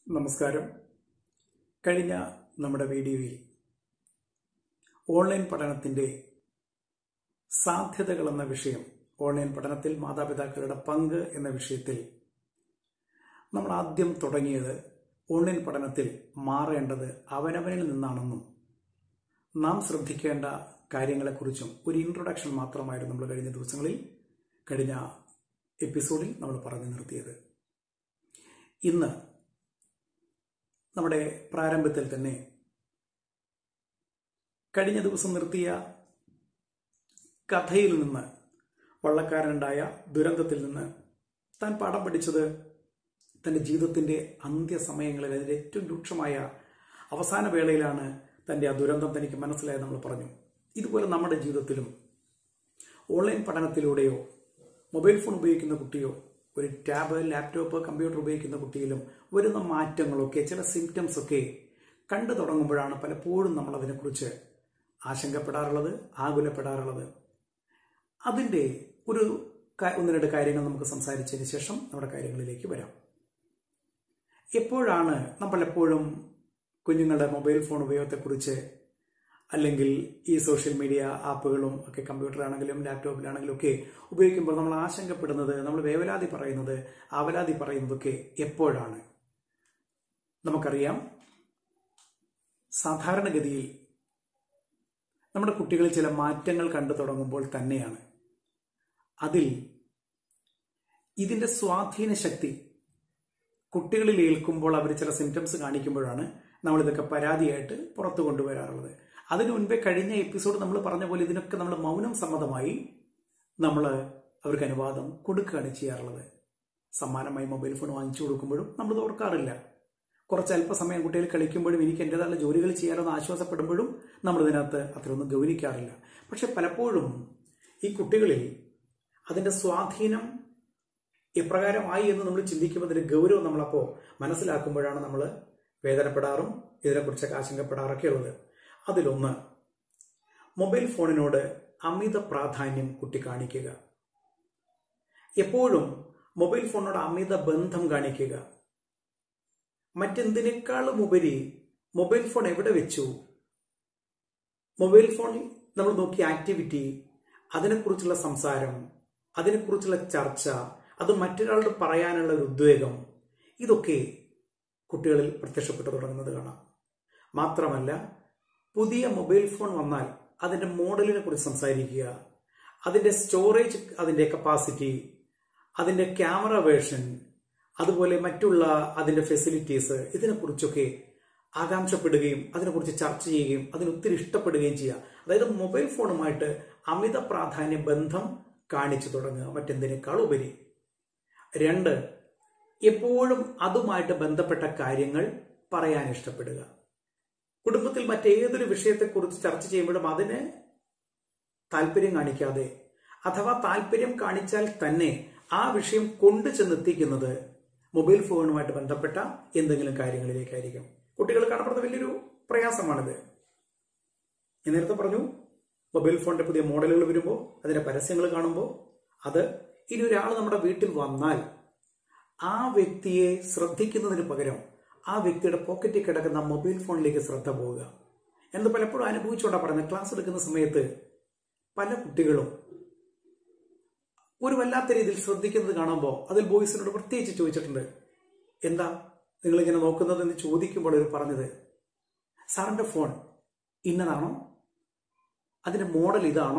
നമസ്കാരം കഴിഞ്ഞ നമ്മുടെ വീഡിയോയിൽ ഓൺലൈൻ പഠനത്തിൻ്റെ സാധ്യതകൾ എന്ന വിഷയം ഓൺലൈൻ പഠനത്തിൽ മാതാപിതാക്കളുടെ പങ്ക് എന്ന വിഷയത്തിൽ നമ്മൾ ആദ്യം തുടങ്ങിയത് ഓൺലൈൻ പഠനത്തിൽ മാറേണ്ടത് അവനവനിൽ നിന്നാണെന്നും നാം ശ്രദ്ധിക്കേണ്ട കാര്യങ്ങളെക്കുറിച്ചും ഒരു ഇൻട്രൊഡക്ഷൻ മാത്രമായിരുന്നു നമ്മൾ കഴിഞ്ഞ ദിവസങ്ങളിൽ കഴിഞ്ഞ എപ്പിസോഡിൽ നമ്മൾ പറഞ്ഞു നിർത്തിയത് ഇന്ന് നമ്മുടെ പ്രാരംഭത്തിൽ തന്നെ കഴിഞ്ഞ ദിവസം നിർത്തിയ കഥയിൽ നിന്ന് വള്ളക്കാരനുണ്ടായ ദുരന്തത്തിൽ നിന്ന് താൻ പാഠം പഠിച്ചത് തൻ്റെ ജീവിതത്തിൻ്റെ അന്ത്യസമയങ്ങളിൽ അതിൻ്റെ ഏറ്റവും രൂക്ഷമായ അവസാന വേളയിലാണ് തൻ്റെ ആ ദുരന്തം തനിക്ക് മനസ്സിലായത് നമ്മൾ പറഞ്ഞു ഇതുപോലെ നമ്മുടെ ജീവിതത്തിലും ഓൺലൈൻ പഠനത്തിലൂടെയോ മൊബൈൽ ഫോൺ ഉപയോഗിക്കുന്ന കുട്ടിയോ ഒരു ടാബ് ലാപ്ടോപ്പ് കമ്പ്യൂട്ടർ ഉപയോഗിക്കുന്ന കുട്ടിയിലും വരുന്ന മാറ്റങ്ങളൊക്കെ ചില സിംറ്റംസ് ഒക്കെ കണ്ടു തുടങ്ങുമ്പോഴാണ് പലപ്പോഴും നമ്മൾ അതിനെക്കുറിച്ച് ആശങ്കപ്പെടാറുള്ളത് ആകുലപ്പെടാറുള്ളത് അതിൻ്റെ ഒരു ഒന്ന് രണ്ട് കാര്യങ്ങൾ നമുക്ക് സംസാരിച്ചതിന് ശേഷം നമ്മുടെ കാര്യങ്ങളിലേക്ക് വരാം എപ്പോഴാണ് നമ്മൾ എപ്പോഴും കുഞ്ഞുങ്ങളുടെ മൊബൈൽ ഫോൺ ഉപയോഗത്തെക്കുറിച്ച് അല്ലെങ്കിൽ ഈ സോഷ്യൽ മീഡിയ ആപ്പുകളും ഒക്കെ കമ്പ്യൂട്ടറാണെങ്കിലും ലാപ്ടോപ്പിലാണെങ്കിലും ഒക്കെ ഉപയോഗിക്കുമ്പോൾ നമ്മൾ ആശങ്കപ്പെടുന്നത് നമ്മൾ വേവലാതി പറയുന്നത് ആവലാതി പറയുന്നതൊക്കെ എപ്പോഴാണ് നമുക്കറിയാം സാധാരണഗതിയിൽ നമ്മുടെ കുട്ടികളിൽ ചില മാറ്റങ്ങൾ കണ്ടു തുടങ്ങുമ്പോൾ തന്നെയാണ് അതിൽ ഇതിന്റെ സ്വാധീന ശക്തി കുട്ടികളിൽ ഏൽക്കുമ്പോൾ അവർ ചില സിംറ്റംസ് കാണിക്കുമ്പോഴാണ് നമ്മൾ ഇതൊക്കെ പരാതിയായിട്ട് പുറത്തു കൊണ്ടുവരാറുള്ളത് അതിനു മുൻപേ കഴിഞ്ഞ എപ്പിസോഡ് നമ്മൾ പറഞ്ഞ പോലെ ഇതിനൊക്കെ നമ്മൾ മൗനം സമ്മതമായി നമ്മൾ അവർക്ക് അനുവാദം കൊടുക്കുകയാണ് ചെയ്യാറുള്ളത് സമ്മാനമായി മൊബൈൽ ഫോൺ വാങ്ങിച്ചു കൊടുക്കുമ്പോഴും നമ്മൾ ഓർക്കാറില്ല കുറച്ച് അല്പസമയം കുട്ടികൾ കളിക്കുമ്പോഴും എനിക്ക് എൻ്റെതായ ജോലികൾ ചെയ്യാമെന്ന് ആശ്വാസപ്പെടുമ്പോഴും നമ്മൾ ഇതിനകത്ത് അത്രയൊന്നും ഗൗനിക്കാറില്ല പക്ഷെ പലപ്പോഴും ഈ കുട്ടികളിൽ അതിൻ്റെ സ്വാധീനം എപ്രകാരമായി എന്ന് നമ്മൾ ചിന്തിക്കുമ്പോൾ അതിൻ്റെ ഗൗരവം നമ്മളപ്പോൾ മനസ്സിലാക്കുമ്പോഴാണ് നമ്മൾ വേദനപ്പെടാറും ഇതിനെക്കുറിച്ചൊക്കെ ആശങ്കപ്പെടാറൊക്കെ ഉള്ളത് അതിലൊന്ന് മൊബൈൽ ഫോണിനോട് അമിത പ്രാധാന്യം കുട്ടി കാണിക്കുക എപ്പോഴും മൊബൈൽ ഫോണിനോട് അമിത ബന്ധം കാണിക്കുക മറ്റെന്തിനേക്കാളും ഉപരി മൊബൈൽ ഫോൺ എവിടെ വെച്ചു മൊബൈൽ ഫോണിൽ നമ്മൾ നോക്കിയ ആക്ടിവിറ്റി അതിനെക്കുറിച്ചുള്ള സംസാരം അതിനെക്കുറിച്ചുള്ള ചർച്ച അത് മറ്റൊരാളോട് പറയാനുള്ള ഒരു ഉദ്വേഗം ഇതൊക്കെ കുട്ടികളിൽ പ്രത്യക്ഷപ്പെട്ടു തുടങ്ങുന്നത് കാണാം മാത്രമല്ല പുതിയ മൊബൈൽ ഫോൺ വന്നാൽ അതിൻ്റെ മോഡലിനെ കുറിച്ച് സംസാരിക്കുക അതിൻ്റെ സ്റ്റോറേജ് അതിൻ്റെ കപ്പാസിറ്റി അതിൻ്റെ ക്യാമറ വേർഷൻ അതുപോലെ മറ്റുള്ള അതിൻ്റെ ഫെസിലിറ്റീസ് ഇതിനെക്കുറിച്ചൊക്കെ ആകാംക്ഷപ്പെടുകയും അതിനെക്കുറിച്ച് ചർച്ച ചെയ്യുകയും അതിന് ഒത്തിരി ഇഷ്ടപ്പെടുകയും ചെയ്യുക അതായത് മൊബൈൽ ഫോണുമായിട്ട് അമിത പ്രാധാന്യ ബന്ധം കാണിച്ചു തുടങ്ങുക മറ്റെന്തിനേക്കാൾ ഉപരി രണ്ട് എപ്പോഴും അതുമായിട്ട് ബന്ധപ്പെട്ട കാര്യങ്ങൾ പറയാൻ ഇഷ്ടപ്പെടുക കുടുംബത്തിൽ മറ്റേതൊരു വിഷയത്തെക്കുറിച്ച് ചർച്ച ചെയ്യുമ്പോഴും അതിന് താല്പര്യം കാണിക്കാതെ അഥവാ താല്പര്യം കാണിച്ചാൽ തന്നെ ആ വിഷയം കൊണ്ടു ചെന്നെത്തിക്കുന്നത് മൊബൈൽ ഫോണുമായിട്ട് ബന്ധപ്പെട്ട എന്തെങ്കിലും കാര്യങ്ങളിലേക്കായിരിക്കും കുട്ടികൾ കാണപ്പെടുന്ന വലിയൊരു പ്രയാസമാണിത് ഞാൻ നേരത്തെ പറഞ്ഞു മൊബൈൽ ഫോണിന്റെ പുതിയ മോഡലുകൾ വരുമ്പോൾ അതിന്റെ പരസ്യങ്ങൾ കാണുമ്പോൾ അത് ഇനി ഒരാൾ നമ്മുടെ വീട്ടിൽ വന്നാൽ ആ വ്യക്തിയെ ശ്രദ്ധിക്കുന്നതിന് പകരം ആ വ്യക്തിയുടെ പോക്കറ്റിൽ കിടക്കുന്ന മൊബൈൽ ഫോണിലേക്ക് ശ്രദ്ധ പോവുക എന്ന് പലപ്പോഴും അനുഭവിച്ചുകൊണ്ടാണ് പറയുന്നത് ക്ലാസ് എടുക്കുന്ന സമയത്ത് പല കുട്ടികളും ഒരു വല്ലാത്ത രീതിയിൽ ശ്രദ്ധിക്കുന്നത് കാണുമ്പോൾ അതിൽ ബോയ്സിനോട് പ്രത്യേകിച്ച് ചോദിച്ചിട്ടുണ്ട് എന്താ നിങ്ങളിങ്ങനെ നോക്കുന്നത് എന്ന് ചോദിക്കുമ്പോൾ അവർ പറഞ്ഞത് സാറിന്റെ ഫോൺ ഇന്നതാണോ അതിന്റെ മോഡൽ ഇതാണോ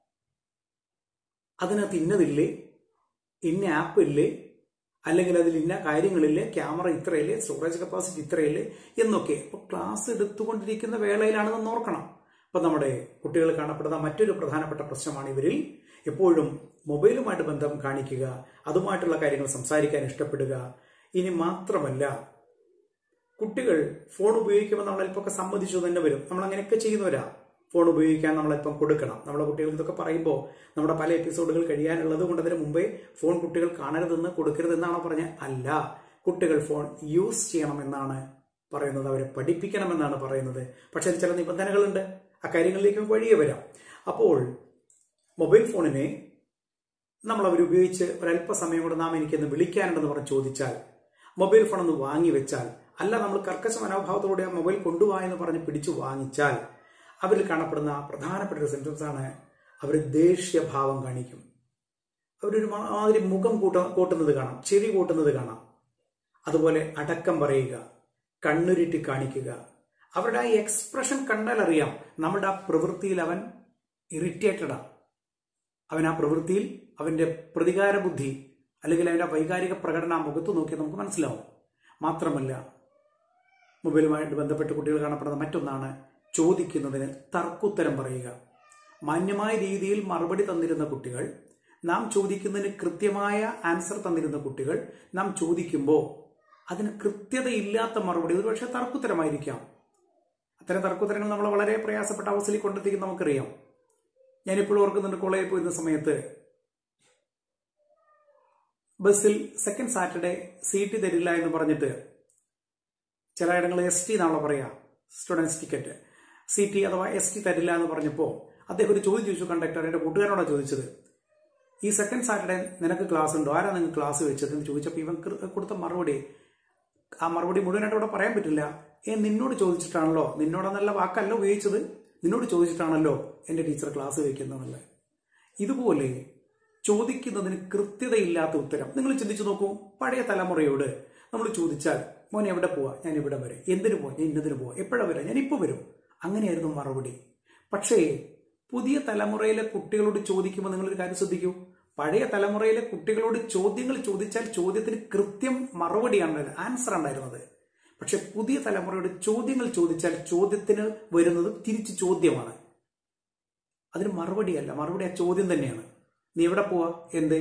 അതിനകത്ത് ഇന്നതില്ലേ ഇന്ന ആപ്പ് ഇല്ലേ അല്ലെങ്കിൽ അതിൽ ഇന്ന കാര്യങ്ങളില്ലേ ക്യാമറ ഇത്രയില്ലേ സ്റ്റോറേജ് കപ്പാസിറ്റി ഇത്രയില്ലേ എന്നൊക്കെ അപ്പോൾ ക്ലാസ് എടുത്തുകൊണ്ടിരിക്കുന്ന വേളയിലാണ് നമ്മൾ ഓർക്കണം അപ്പം നമ്മുടെ കുട്ടികൾ കാണപ്പെടുന്ന മറ്റൊരു പ്രധാനപ്പെട്ട പ്രശ്നമാണ് ഇവരിൽ എപ്പോഴും മൊബൈലുമായിട്ട് ബന്ധം കാണിക്കുക അതുമായിട്ടുള്ള കാര്യങ്ങൾ സംസാരിക്കാൻ ഇഷ്ടപ്പെടുക ഇനി മാത്രമല്ല കുട്ടികൾ ഫോൺ ഉപയോഗിക്കുമ്പോൾ നമ്മൾ അല്പമൊക്കെ സമ്മതിച്ചു തന്നെ വരും നമ്മൾ അങ്ങനെയൊക്കെ ചെയ്യുന്നവരാ ഫോൺ ഉപയോഗിക്കാൻ നമ്മളല്പം കൊടുക്കണം നമ്മുടെ കുട്ടികൾ ഇതൊക്കെ പറയുമ്പോൾ നമ്മുടെ പല എപ്പിസോഡുകൾ കഴിയാനുള്ളത് കൊണ്ട് അതിന് മുമ്പേ ഫോൺ കുട്ടികൾ കാണരുതെന്ന് കൊടുക്കരുതെന്നാണോ പറഞ്ഞത് അല്ല കുട്ടികൾ ഫോൺ യൂസ് ചെയ്യണമെന്നാണ് പറയുന്നത് അവരെ പഠിപ്പിക്കണമെന്നാണ് പറയുന്നത് പക്ഷെ അതിൽ ചില നിബന്ധനകളുണ്ട് ആ കാര്യങ്ങളിലേക്ക് വഴിയെ വരാം അപ്പോൾ മൊബൈൽ ഫോണിനെ നമ്മൾ അവർ ഉപയോഗിച്ച് ഒരല്പസമയം കൂടെ നാം എനിക്കൊന്ന് വിളിക്കാനുണ്ടെന്ന് പറഞ്ഞ് ചോദിച്ചാൽ മൊബൈൽ ഫോൺ ഒന്ന് വാങ്ങി വെച്ചാൽ അല്ല നമ്മൾ കർക്കശ മനോഭാവത്തോടെ ആ മൊബൈൽ കൊണ്ടുപോകാ എന്ന് പറഞ്ഞ് പിടിച്ചു വാങ്ങിച്ചാൽ അവരിൽ കാണപ്പെടുന്ന പ്രധാനപ്പെട്ട ഒരു സിംറ്റംസ് ആണ് അവർ ദേഷ്യഭാവം കാണിക്കും അവരൊരു മാതിരി മുഖം കൂട്ട കൂട്ടുന്നത് കാണാം ചെവി കൂട്ടുന്നത് കാണാം അതുപോലെ അടക്കം പറയുക കണ്ണുരുട്ടി കാണിക്കുക അവരുടെ ആ എക്സ്പ്രഷൻ കണ്ടാൽ അറിയാം നമ്മുടെ ആ പ്രവൃത്തിയിൽ അവൻ ഇറിറ്റേറ്റഡാ അവൻ ആ പ്രവൃത്തിയിൽ അവന്റെ പ്രതികാര ബുദ്ധി അല്ലെങ്കിൽ അവന്റെ വൈകാരിക പ്രകടനം ആ മുഖത്ത് നോക്കിയാൽ നമുക്ക് മനസ്സിലാവും മാത്രമല്ല മൊബൈലുമായിട്ട് ബന്ധപ്പെട്ട് കുട്ടികൾ കാണപ്പെടുന്ന മറ്റൊന്നാണ് ചോദിക്കുന്നതിന് തർക്കുത്തരം പറയുക മാന്യമായ രീതിയിൽ മറുപടി തന്നിരുന്ന കുട്ടികൾ നാം ചോദിക്കുന്നതിന് കൃത്യമായ ആൻസർ തന്നിരുന്ന കുട്ടികൾ നാം ചോദിക്കുമ്പോൾ അതിന് കൃത്യതയില്ലാത്ത മറുപടി ഒരുപക്ഷെ തർക്കുത്തരമായിരിക്കാം അത്തരം തർക്കുത്തരങ്ങൾ നമ്മൾ വളരെ പ്രയാസപ്പെട്ട അവസ്ഥയിൽ കൊണ്ടെത്തിക്കും നമുക്കറിയാം ഞാനിപ്പോഴും ഓർക്കുന്നുണ്ട് കോളേജിൽ പോയിരുന്ന സമയത്ത് ബസ്സിൽ സെക്കൻഡ് സാറ്റർഡേ സീറ്റ് തരില്ല എന്ന് പറഞ്ഞിട്ട് ചിലയിടങ്ങളിൽ എസ് ടി എന്നാണല്ലോ പറയാ സ്റ്റുഡൻസ് ടിക്കറ്റ് സി ടി അഥവാ എസ് ടി തരില്ല എന്ന് പറഞ്ഞപ്പോൾ അദ്ദേഹം ഒരു ചോദ്യം ചോദിച്ചു കണ്ടക്ടർ എന്റെ കൂട്ടുകാരോടാണ് ചോദിച്ചത് ഈ സെക്കൻഡ് സാറ്റർഡേ നിനക്ക് ക്ലാസ് ഉണ്ടോ ആരാ നിങ്ങൾക്ക് ക്ലാസ് വെച്ചത് എന്ന് ചോദിച്ചപ്പോൾ ഇവൻ കൊടുത്ത മറുപടി ആ മറുപടി മുഴുവനായിട്ട് ഇവിടെ പറയാൻ പറ്റില്ല ഏ നിന്നോട് ചോദിച്ചിട്ടാണല്ലോ നിന്നോടെന്നല്ല വാക്കല്ല ഉപയോഗിച്ചത് നിന്നോട് ചോദിച്ചിട്ടാണല്ലോ എൻ്റെ ടീച്ചർ ക്ലാസ് വയ്ക്കുന്നതെന്നുള്ളത് ഇതുപോലെ ചോദിക്കുന്നതിന് കൃത്യതയില്ലാത്ത ഉത്തരം നിങ്ങൾ ചിന്തിച്ചു നോക്കൂ പഴയ തലമുറയോട് നമ്മൾ ചോദിച്ചാൽ മോൻ എവിടെ പോവാ ഞാൻ ഇവിടെ വരെ എന്തിനു പോവാ ഞാൻ ഇന്നതിന് പോവാ എപ്പോഴാ വരാം ഞാൻ ഇപ്പോൾ വരും അങ്ങനെയായിരുന്നു മറുപടി പക്ഷേ പുതിയ തലമുറയിലെ കുട്ടികളോട് ചോദിക്കുമ്പോൾ നിങ്ങളൊരു കാര്യം ശ്രദ്ധിക്കൂ പഴയ തലമുറയിലെ കുട്ടികളോട് ചോദ്യങ്ങൾ ചോദിച്ചാൽ ചോദ്യത്തിന് കൃത്യം മറുപടിയാണ് ആൻസർ ഉണ്ടായിരുന്നത് പക്ഷെ പുതിയ തലമുറയോട് ചോദ്യങ്ങൾ ചോദിച്ചാൽ ചോദ്യത്തിന് വരുന്നത് തിരിച്ച് ചോദ്യമാണ് അതിന് മറുപടിയല്ല മറുപടി ആ ചോദ്യം തന്നെയാണ് നീ എവിടെ പോവാ എന്തേ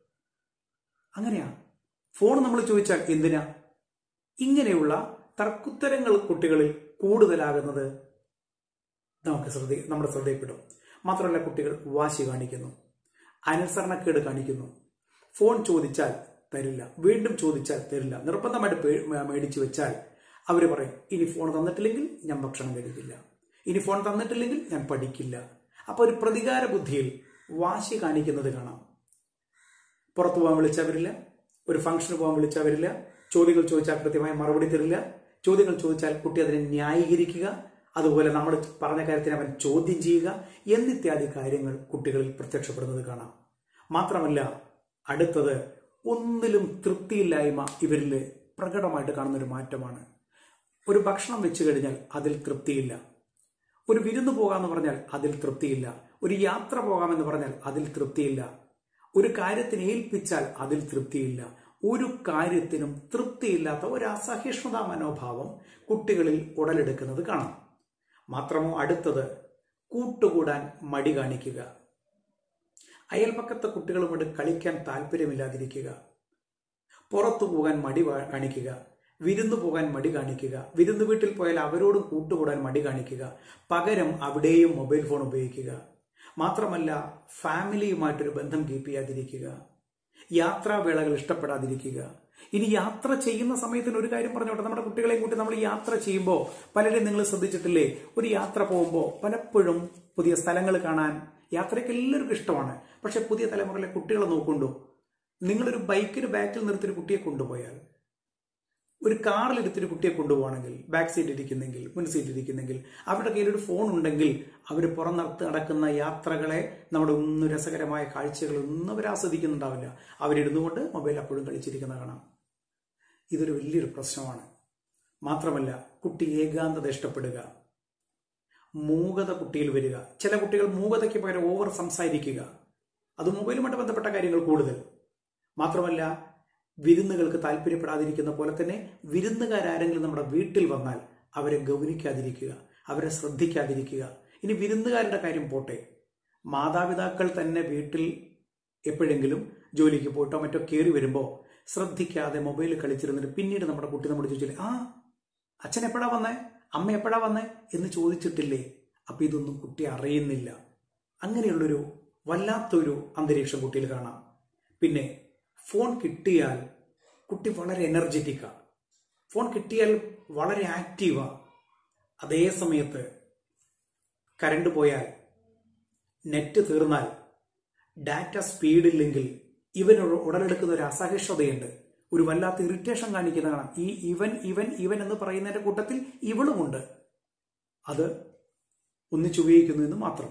അങ്ങനെയാ ഫോൺ നമ്മൾ ചോദിച്ചാൽ എന്തിനാ ഇങ്ങനെയുള്ള തർക്കുത്തരങ്ങൾ കുട്ടികളിൽ കൂടുതലാകുന്നത് നമുക്ക് ശ്രദ്ധ നമ്മുടെ ശ്രദ്ധയിൽപ്പെടും മാത്രമല്ല കുട്ടികൾ വാശി കാണിക്കുന്നു അനുസരണക്കേട് കാണിക്കുന്നു ഫോൺ ചോദിച്ചാൽ തരില്ല വീണ്ടും ചോദിച്ചാൽ തരില്ല നിർബന്ധമായിട്ട് മേടിച്ചു വെച്ചാൽ അവർ പറയും ഇനി ഫോൺ തന്നിട്ടില്ലെങ്കിൽ ഞാൻ ഭക്ഷണം കഴിക്കില്ല ഇനി ഫോൺ തന്നിട്ടില്ലെങ്കിൽ ഞാൻ പഠിക്കില്ല അപ്പൊ ഒരു പ്രതികാര ബുദ്ധിയിൽ വാശി കാണിക്കുന്നത് കാണാം പുറത്തു പോകാൻ വിളിച്ചാൽ വരില്ല ഒരു ഫംഗ്ഷന് പോകാൻ വിളിച്ചാൽ വരില്ല ചോദ്യങ്ങൾ ചോദിച്ചാൽ കൃത്യമായ മറുപടി തരില്ല ചോദ്യങ്ങൾ ചോദിച്ചാൽ കുട്ടി അതിനെ ന്യായീകരിക്കുക അതുപോലെ നമ്മൾ പറഞ്ഞ കാര്യത്തിന് അവൻ ചോദ്യം ചെയ്യുക എന്നിത്യാദി കാര്യങ്ങൾ കുട്ടികളിൽ പ്രത്യക്ഷപ്പെടുന്നത് കാണാം മാത്രമല്ല അടുത്തത് ഒന്നിലും തൃപ്തിയില്ലായ്മ ഇവരിൽ പ്രകടമായിട്ട് കാണുന്ന ഒരു മാറ്റമാണ് ഒരു ഭക്ഷണം വെച്ചു കഴിഞ്ഞാൽ അതിൽ തൃപ്തിയില്ല ഒരു വിരുന്ന് പോകാമെന്ന് പറഞ്ഞാൽ അതിൽ തൃപ്തിയില്ല ഒരു യാത്ര പോകാമെന്ന് പറഞ്ഞാൽ അതിൽ തൃപ്തിയില്ല ഒരു കാര്യത്തിന് ഏൽപ്പിച്ചാൽ അതിൽ തൃപ്തിയില്ല ഒരു കാര്യത്തിനും തൃപ്തിയില്ലാത്ത ഒരു അസഹിഷ്ണുതാ മനോഭാവം കുട്ടികളിൽ ഉടലെടുക്കുന്നത് കാണാം മാത്രമോ അടുത്തത് കൂട്ടുകൂടാൻ മടി കാണിക്കുക അയൽപക്കത്തെ കുട്ടികളുമായിട്ട് കളിക്കാൻ താല്പര്യമില്ലാതിരിക്കുക പുറത്തു പോകാൻ മടി കാണിക്കുക വിരുന്നു പോകാൻ മടി കാണിക്കുക വിരുന്ന് വീട്ടിൽ പോയാൽ അവരോടും കൂട്ടുകൂടാൻ മടി കാണിക്കുക പകരം അവിടെയും മൊബൈൽ ഫോൺ ഉപയോഗിക്കുക മാത്രമല്ല ഫാമിലിയുമായിട്ടൊരു ബന്ധം കീപ്പ് ചെയ്യാതിരിക്കുക യാത്രാവേളകൾ ഇഷ്ടപ്പെടാതിരിക്കുക ഇനി യാത്ര ചെയ്യുന്ന സമയത്തിന് ഒരു കാര്യം പറഞ്ഞോട്ടെ നമ്മുടെ കുട്ടികളെയും കൂട്ടി നമ്മൾ യാത്ര ചെയ്യുമ്പോൾ പലരും നിങ്ങൾ ശ്രദ്ധിച്ചിട്ടില്ലേ ഒരു യാത്ര പോകുമ്പോൾ പലപ്പോഴും പുതിയ സ്ഥലങ്ങൾ കാണാൻ യാത്രയ്ക്ക് എല്ലാവർക്കും ഇഷ്ടമാണ് പക്ഷെ പുതിയ തലമുറയിലെ കുട്ടികളെ നോക്കുണ്ടോ നിങ്ങളൊരു ബൈക്കിന് ബാക്കിൽ നിർത്തിയൊരു കുട്ടിയെ കൊണ്ടുപോയാൽ ഒരു കാറിൽ എടുത്തൊരു കുട്ടിയെ കൊണ്ടുപോകണമെങ്കിൽ ബാക്ക് സീറ്റ് ഇരിക്കുന്നെങ്കിൽ മുൻ സീറ്റ് ഇരിക്കുന്നെങ്കിൽ അവരുടെ കയ്യിൽ ഒരു ഫോൺ ഉണ്ടെങ്കിൽ അവർ പുറന്നർത്ത് നടക്കുന്ന യാത്രകളെ നമ്മുടെ ഒന്നും രസകരമായ കാഴ്ചകൾ ഒന്നും അവർ ആസ്വദിക്കുന്നുണ്ടാവില്ല അവരിരുന്നു കൊണ്ട് മൊബൈൽ അപ്പോഴും കളിച്ചിരിക്കുന്ന കാണാം ഇതൊരു വലിയൊരു പ്രശ്നമാണ് മാത്രമല്ല കുട്ടി ഏകാന്തത ഇഷ്ടപ്പെടുക മൂകത കുട്ടിയിൽ വരിക ചില കുട്ടികൾ മൂകതയ്ക്ക് പകരം ഓവർ സംസാരിക്കുക അത് മൊബൈലുമായിട്ട് ബന്ധപ്പെട്ട കാര്യങ്ങൾ കൂടുതൽ മാത്രമല്ല വിരുന്നുകൾക്ക് താല്പര്യപ്പെടാതിരിക്കുന്ന പോലെ തന്നെ വിരുന്നുകാരെങ്കിലും നമ്മുടെ വീട്ടിൽ വന്നാൽ അവരെ ഗൗനിക്കാതിരിക്കുക അവരെ ശ്രദ്ധിക്കാതിരിക്കുക ഇനി വിരുന്നുകാരുടെ കാര്യം പോട്ടെ മാതാപിതാക്കൾ തന്നെ വീട്ടിൽ എപ്പോഴെങ്കിലും ജോലിക്ക് പോയിട്ടോ മറ്റോ കയറി വരുമ്പോൾ ശ്രദ്ധിക്കാതെ മൊബൈൽ കളിച്ചിരുന്നിട്ട് പിന്നീട് നമ്മുടെ കുട്ടി നമ്മുടെ ചോദിച്ചില്ലേ ആ അച്ഛൻ എപ്പോഴാ വന്നേ അമ്മ എപ്പോഴാ വന്നേ എന്ന് ചോദിച്ചിട്ടില്ലേ അപ്പൊ ഇതൊന്നും കുട്ടി അറിയുന്നില്ല അങ്ങനെയുള്ളൊരു വല്ലാത്തൊരു അന്തരീക്ഷം കുട്ടിയിൽ കാണാം പിന്നെ ഫോൺ കിട്ടിയാൽ കുട്ടി വളരെ എനർജറ്റിക്കാ ഫോൺ കിട്ടിയാൽ വളരെ ആക്റ്റീവാ അതേ സമയത്ത് കരണ്ട് പോയാൽ നെറ്റ് തീർന്നാൽ ഡാറ്റ സ്പീഡില്ലെങ്കിൽ ഇവന് ഉടലെടുക്കുന്ന ഒരു അസഹിഷ്ണുതയുണ്ട് ഒരു വല്ലാത്ത ഇറിറ്റേഷൻ കാണിക്കുന്നതാണ് ഈ ഇവൻ ഇവൻ ഇവൻ എന്ന് പറയുന്നതിന്റെ കൂട്ടത്തിൽ ഇവളുമുണ്ട് അത് ഒന്നിച്ചുപയോഗിക്കുന്നു എന്ന് മാത്രം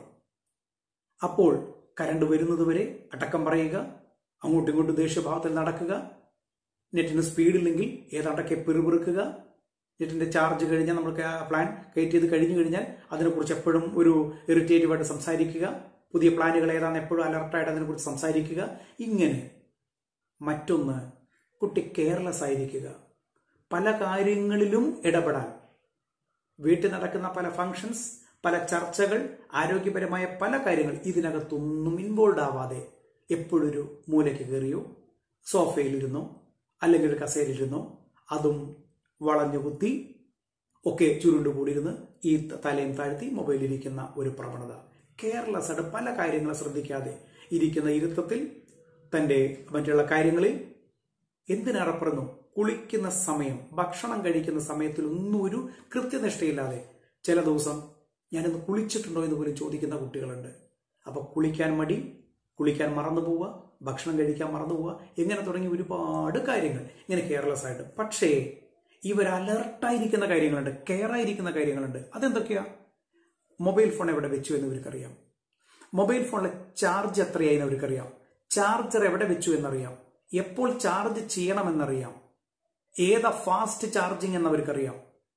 അപ്പോൾ കരണ്ട് വരുന്നതുവരെ അടക്കം പറയുക അങ്ങോട്ടും ഇങ്ങോട്ടും ദേഷ്യഭാവത്തിൽ നടക്കുക നെറ്റിന് സ്പീഡില്ലെങ്കിൽ ഏതാണ്ടൊക്കെ പിറുപിറുക്കുക നെറ്റിന്റെ ചാർജ് കഴിഞ്ഞാൽ നമുക്ക് ആ പ്ലാൻ കയറ്റി ചെയ്ത് കഴിഞ്ഞു കഴിഞ്ഞാൽ അതിനെക്കുറിച്ച് എപ്പോഴും ഒരു ഇറിറ്റേറ്റീവായിട്ട് സംസാരിക്കുക പുതിയ പ്ലാനുകൾ ഏതാണെന്ന് എപ്പോഴും അലർട്ടായിട്ട് അതിനെക്കുറിച്ച് സംസാരിക്കുക ഇങ്ങനെ മറ്റൊന്ന് കുട്ടി കെയർലെസ് ആയിരിക്കുക പല കാര്യങ്ങളിലും ഇടപെടാൻ വീട്ടിൽ നടക്കുന്ന പല ഫങ്ഷൻസ് പല ചർച്ചകൾ ആരോഗ്യപരമായ പല കാര്യങ്ങൾ ഇതിനകത്തൊന്നും ഇൻവോൾവ് ആവാതെ എപ്പോഴൊരു മൂലയ്ക്ക് കയറിയോ സോഫയിലിരുന്നോ അല്ലെങ്കിൽ ഒരു കസേരയിലിരുന്നോ അതും വളഞ്ഞു കുത്തി ഒക്കെ ചുരുണ്ടുകൂടിയിരുന്ന് ഈ തലയും താഴ്ത്തി മൊബൈലിരിക്കുന്ന ഒരു പ്രവണത കെയർലെസ് ആയിട്ട് പല കാര്യങ്ങളും ശ്രദ്ധിക്കാതെ ഇരിക്കുന്ന ഇരുത്തത്തിൽ തന്റെ മറ്റുള്ള കാര്യങ്ങളിൽ എന്തിനേറെപ്പുറന്നു കുളിക്കുന്ന സമയം ഭക്ഷണം കഴിക്കുന്ന സമയത്തിൽ ഒന്നും ഒരു കൃത്യനിഷ്ഠയില്ലാതെ ചില ദിവസം ഞാനിന്ന് കുളിച്ചിട്ടുണ്ടോ എന്ന് പോലും ചോദിക്കുന്ന കുട്ടികളുണ്ട് അപ്പൊ കുളിക്കാൻ മടി കുളിക്കാൻ മറന്നു പോവുക ഭക്ഷണം കഴിക്കാൻ മറന്നു പോവുക ഇങ്ങനെ തുടങ്ങി ഒരുപാട് കാര്യങ്ങൾ ഇങ്ങനെ കെയർലെസ് ആയിട്ട് പക്ഷേ ഇവർ അലർട്ടായിരിക്കുന്ന കാര്യങ്ങളുണ്ട് കെയർ ആയിരിക്കുന്ന കാര്യങ്ങളുണ്ട് അതെന്തൊക്കെയാ മൊബൈൽ ഫോൺ എവിടെ വെച്ചു എന്ന് ഇവർക്കറിയാം മൊബൈൽ ഫോണിലെ ചാർജ് എത്രയായി എന്ന് അവർക്കറിയാം ചാർജർ എവിടെ വെച്ചു എന്നറിയാം എപ്പോൾ ചാർജ് ചെയ്യണമെന്നറിയാം ഏതാ ഫാസ്റ്റ് ചാർജിങ് എന്ന് അവർക്കറിയാം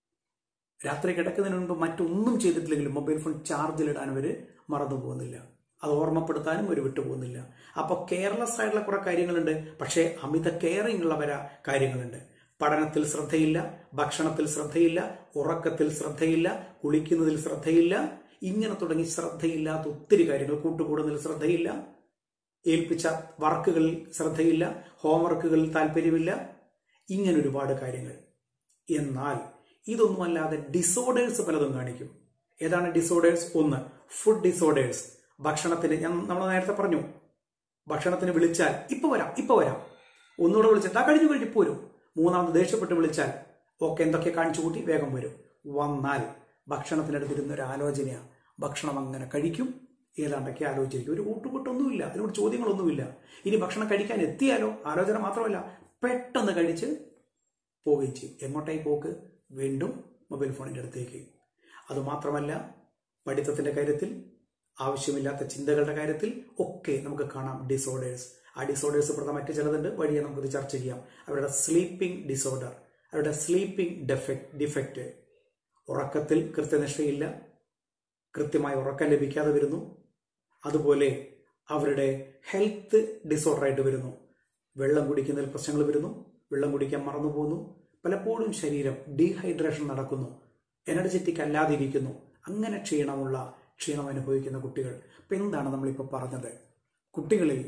രാത്രി കിടക്കുന്നതിന് മുൻപ് മറ്റൊന്നും ചെയ്തിട്ടില്ലെങ്കിലും മൊബൈൽ ഫോൺ ചാർജിലിടാൻ അവർ മറന്നു പോകുന്നില്ല അത് ഓർമ്മപ്പെടുത്താനും ഒരു വിട്ടുപോകുന്നില്ല അപ്പോൾ കെയർലെസ് ആയിട്ടുള്ള കുറെ കാര്യങ്ങളുണ്ട് പക്ഷേ അമിത കെയറിംഗ് ഉള്ളവരാ കാര്യങ്ങളുണ്ട് പഠനത്തിൽ ശ്രദ്ധയില്ല ഭക്ഷണത്തിൽ ശ്രദ്ധയില്ല ഉറക്കത്തിൽ ശ്രദ്ധയില്ല കുളിക്കുന്നതിൽ ശ്രദ്ധയില്ല ഇങ്ങനെ തുടങ്ങി ശ്രദ്ധയില്ലാത്ത ഒത്തിരി കാര്യങ്ങൾ കൂട്ടുകൂടുന്നതിൽ ശ്രദ്ധയില്ല ഏൽപ്പിച്ച വർക്കുകളിൽ ശ്രദ്ധയില്ല ഹോംവർക്കുകളിൽ താല്പര്യമില്ല ഇങ്ങനെ ഒരുപാട് കാര്യങ്ങൾ എന്നാൽ ഇതൊന്നുമല്ലാതെ ഡിസോർഡേഴ്സ് പലതും കാണിക്കും ഏതാണ് ഡിസോർഡേഴ്സ് ഒന്ന് ഫുഡ് ഡിസോർഡേഴ്സ് ഭക്ഷണത്തിന് ഞാൻ നമ്മൾ നേരത്തെ പറഞ്ഞു ഭക്ഷണത്തിന് വിളിച്ചാൽ ഇപ്പൊ വരാം ഇപ്പൊ വരാം ഒന്നുകൂടെ വിളിച്ചിട്ട് ആ കഴിഞ്ഞു കഴിഞ്ഞ് പോരും മൂന്നാമത് ദേഷ്യപ്പെട്ട് വിളിച്ചാൽ ഓക്കെ എന്തൊക്കെ കാണിച്ചു കൂട്ടി വേഗം വരും വന്നാൽ ഭക്ഷണത്തിനടുത്തിരുന്ന ഒരു ആലോചനയാണ് ഭക്ഷണം അങ്ങനെ കഴിക്കും ഏതാണ്ടൊക്കെ ആലോചിച്ചിരിക്കും ഒരു കൂട്ടുകൂട്ടൊന്നുമില്ല അതിനോട് ചോദ്യങ്ങളൊന്നുമില്ല ഇനി ഭക്ഷണം കഴിക്കാൻ എത്തിയാലോ ആലോചന മാത്രമല്ല പെട്ടെന്ന് കഴിച്ച് പോവുകയും ചെയ്യും എങ്ങോട്ടായി പോക്ക് വീണ്ടും മൊബൈൽ ഫോണിൻ്റെ അടുത്തേക്ക് അതുമാത്രമല്ല പഠിത്തത്തിന്റെ കാര്യത്തിൽ ആവശ്യമില്ലാത്ത ചിന്തകളുടെ കാര്യത്തിൽ ഒക്കെ നമുക്ക് കാണാം ഡിസോർഡേഴ്സ് ആ ഡിസോർഡേഴ്സ് പ്രധാന മറ്റു ചിലതുണ്ട് വഴിയെ നമുക്കിത് ചർച്ച ചെയ്യാം അവരുടെ സ്ലീപ്പിംഗ് ഡിസോർഡർ അവരുടെ സ്ലീപ്പിംഗ് ഡെഫക്ട് ഡിഫക്റ്റ് ഉറക്കത്തിൽ കൃത്യനിഷ്ഠയില്ല കൃത്യമായി ഉറക്കം ലഭിക്കാതെ വരുന്നു അതുപോലെ അവരുടെ ഹെൽത്ത് ഡിസോർഡർ ആയിട്ട് വരുന്നു വെള്ളം കുടിക്കുന്നതിൽ പ്രശ്നങ്ങൾ വരുന്നു വെള്ളം കുടിക്കാൻ മറന്നു പോകുന്നു പലപ്പോഴും ശരീരം ഡീഹൈഡ്രേഷൻ നടക്കുന്നു എനർജറ്റിക് അല്ലാതിരിക്കുന്നു അങ്ങനെ ക്ഷീണമുള്ള ക്ഷീണം അനുഭവിക്കുന്ന കുട്ടികൾ അപ്പം എന്താണ് നമ്മളിപ്പോൾ പറഞ്ഞത് കുട്ടികളിൽ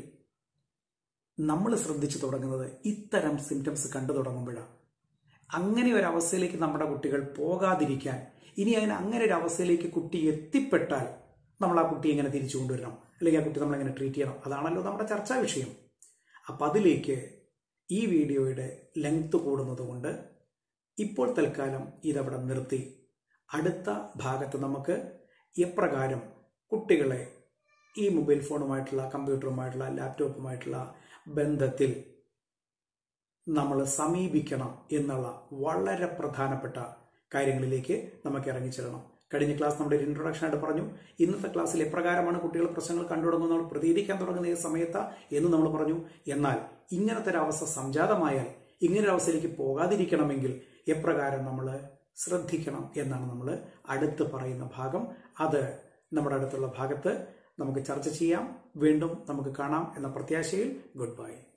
നമ്മൾ ശ്രദ്ധിച്ചു തുടങ്ങുന്നത് ഇത്തരം സിംറ്റംസ് കണ്ടു തുടങ്ങുമ്പോഴാണ് അങ്ങനെ ഒരു അവസ്ഥയിലേക്ക് നമ്മുടെ കുട്ടികൾ പോകാതിരിക്കാൻ ഇനി അതിന് അങ്ങനെ ഒരു അവസ്ഥയിലേക്ക് കുട്ടി എത്തിപ്പെട്ടാൽ നമ്മൾ ആ കുട്ടിയെ ഇങ്ങനെ തിരിച്ചു കൊണ്ടുവരണം അല്ലെങ്കിൽ ആ കുട്ടി നമ്മളെങ്ങനെ ട്രീറ്റ് ചെയ്യണം അതാണല്ലോ നമ്മുടെ ചർച്ചാ വിഷയം അപ്പം അതിലേക്ക് ഈ വീഡിയോയുടെ ലെങ്ത് കൂടുന്നത് കൊണ്ട് ഇപ്പോൾ തൽക്കാലം ഇതവിടെ നിർത്തി അടുത്ത ഭാഗത്ത് നമുക്ക് എപ്രകാരം കുട്ടികളെ ഈ മൊബൈൽ ഫോണുമായിട്ടുള്ള കമ്പ്യൂട്ടറുമായിട്ടുള്ള ലാപ്ടോപ്പുമായിട്ടുള്ള ബന്ധത്തിൽ നമ്മൾ സമീപിക്കണം എന്നുള്ള വളരെ പ്രധാനപ്പെട്ട കാര്യങ്ങളിലേക്ക് നമുക്ക് ഇറങ്ങിച്ചെല്ലണം കഴിഞ്ഞ ക്ലാസ് നമ്മുടെ ഒരു ഇൻട്രൊഡക്ഷൻ ആയിട്ട് പറഞ്ഞു ഇന്നത്തെ ക്ലാസ്സിൽ എപ്രകാരമാണ് കുട്ടികൾ പ്രശ്നങ്ങൾ കണ്ടു തുടങ്ങുന്നത് പ്രതികരിക്കാൻ തുടങ്ങുന്ന ഏത് സമയത്താ എന്ന് നമ്മൾ പറഞ്ഞു എന്നാൽ ഇങ്ങനത്തെ ഒരു അവസ്ഥ സംജാതമായാൽ ഇങ്ങനെ ഒരു അവസ്ഥയിലേക്ക് പോകാതിരിക്കണമെങ്കിൽ എപ്രകാരം നമ്മൾ ശ്രദ്ധിക്കണം എന്നാണ് നമ്മൾ അടുത്ത് പറയുന്ന ഭാഗം അത് നമ്മുടെ അടുത്തുള്ള ഭാഗത്ത് നമുക്ക് ചർച്ച ചെയ്യാം വീണ്ടും നമുക്ക് കാണാം എന്ന പ്രത്യാശയിൽ ഗുഡ് ബൈ